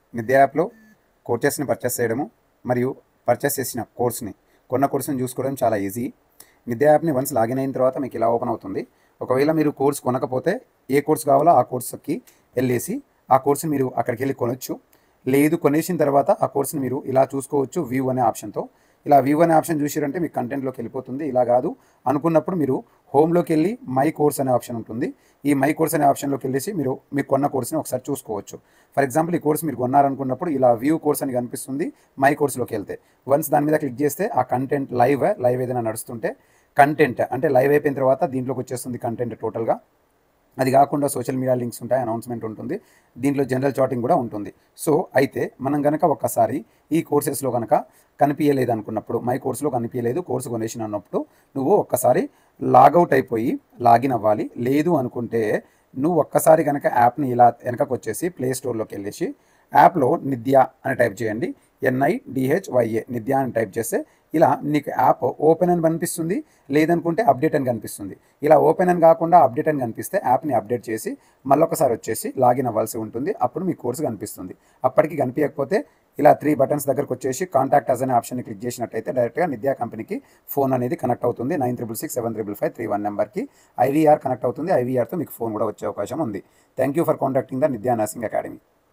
నిద్య యాప్లో కోర్సెస్ని పర్చేస్ చేయడము మరియు పర్చేస్ చేసిన కోర్స్ని కొన్న కోర్సుని చూసుకోవడం చాలా ఈజీ నిద్య యాప్ని వన్స్ లాగిన్ అయిన తర్వాత మీకు ఇలా ఓపెన్ అవుతుంది ఒకవేళ మీరు కోర్స్ కొనకపోతే ఏ కోర్స్ కావాలో ఆ కోర్సుకి వెళ్ళేసి ఆ కోర్సుని మీరు అక్కడికి వెళ్ళి కొనొచ్చు లేదు కొనేసిన తర్వాత ఆ కోర్స్ని మీరు ఇలా చూసుకోవచ్చు వ్యూ అనే ఆప్షన్తో ఇలా వ్యూ అనే ఆప్షన్ చూసారంటే మీకు కంటెంట్లోకి వెళ్ళిపోతుంది ఇలా కాదు అనుకున్నప్పుడు మీరు హోమ్లోకి వెళ్ళి మై కోర్స్ అనే ఆప్షన్ ఉంటుంది ఈ మై కోర్స్ అనే ఆప్షన్లోకి వెళ్ళేసి మీరు మీకు కొన్న కోర్స్ని ఒకసారి చూసుకోవచ్చు ఫర్ ఎగ్జాంపుల్ ఈ కోర్స్ మీరు కొన్నారనుకున్నప్పుడు ఇలా వ్యూ కోర్స్ అని కనిపిస్తుంది మై కోర్స్లోకి వెళ్తే వన్స్ దాని మీద క్లిక్ చేస్తే ఆ కంటెంట్ లైవ్ లైవ్ ఏదైనా నడుస్తుంటే కంటెంట్ అంటే లైవ్ అయిపోయిన తర్వాత దీంట్లోకి వచ్చేస్తుంది కంటెంట్ టోటల్గా అది కాకుండా సోషల్ మీడియా లింక్స్ ఉంటాయి అనౌన్స్మెంట్ ఉంటుంది దీంట్లో జనరల్ చాటింగ్ కూడా ఉంటుంది సో అయితే మనం కనుక ఒక్కసారి ఈ కోర్సెస్లో కనుక కనిపించలేదు అనుకున్నప్పుడు మై కోర్సులో కనిపించలేదు కోర్సు కొనేసిన అన్నప్పుడు నువ్వు ఒక్కసారి లాగౌట్ అయిపోయి లాగిన్ అవ్వాలి లేదు అనుకుంటే నువ్వు ఒక్కసారి కనుక యాప్ని ఇలా వెనకకు వచ్చేసి ప్లే స్టోర్లోకి వెళ్ళేసి యాప్లో నిద్య అని టైప్ చేయండి ఎన్ఐ డిహెచ్వైఏ నిద్య అని టైప్ చేస్తే ఇలా నీకు యాప్ ఓపెన్ అని కనిపిస్తుంది లేదనుకుంటే అప్డేట్ అని కనిపిస్తుంది ఇలా ఓపెన్ అని కాకుండా అప్డేట్ అని కనిపిస్తే యాప్ని అప్డేట్ చేసి మళ్ళొకసారి వచ్చేసి లాగిన్ అవ్వాల్సి ఉంటుంది అప్పుడు మీ కోర్సు కనిపిస్తుంది అప్పటికి కనిపించకపోతే ఇలా త్రీ బటన్స్ దగ్గరకు వచ్చేసి కాంటాక్ట్ అస్ అనే ఆప్షన్ని క్లిక్ చేసినట్టయితే డైరెక్ట్గా నిద్యా కంపెనీకి ఫోన్ అనేది కనెక్ట్ అవుతుంది nine triple six seven triple five three one నెంబర్కి ఐవీఆర్ కనెక్ట్ అవుతుంది ఐవీఆర్తో మీకు ఫోన్ కూడా వచ్చే అవకాశం ఉంది thank you for contacting the Nidya nursing academy